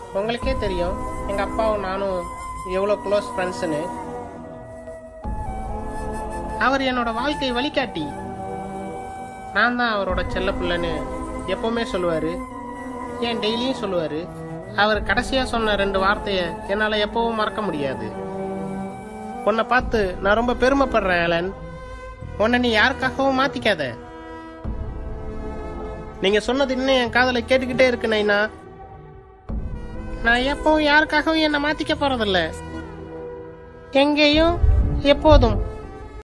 உங்களுக்கே தெரியும் எங்க அப்பாவும் நானும் எவ்வளோ க்ளோஸ் ஃப்ரெண்ட்ஸ்னு அவர் என்னோட வாழ்க்கை வழிகாட்டி நான் தான் அவரோட செல்ல பிள்ளைன்னு எப்பவுமே சொல்லுவாரு ஏன் டெய்லியும் சொல்லுவாரு அவர் கடைசியா சொன்ன ரெண்டு வார்த்தைய என்னால எப்பவும் மறக்க முடியாது உன்னை பார்த்து நான் ரொம்ப பெருமைப்படுறேன் ஆலன் உன்னை நீ யாருக்காகவும் மாத்திக்காத நீங்க சொன்னது இன்னும் என் காதல கேட்டுக்கிட்டே இருக்கு நைனா நான் எப்பவும் யாருக்காகவும் என்னை மாத்திக்க போறதில்ல எங்கேயும் எப்போதும்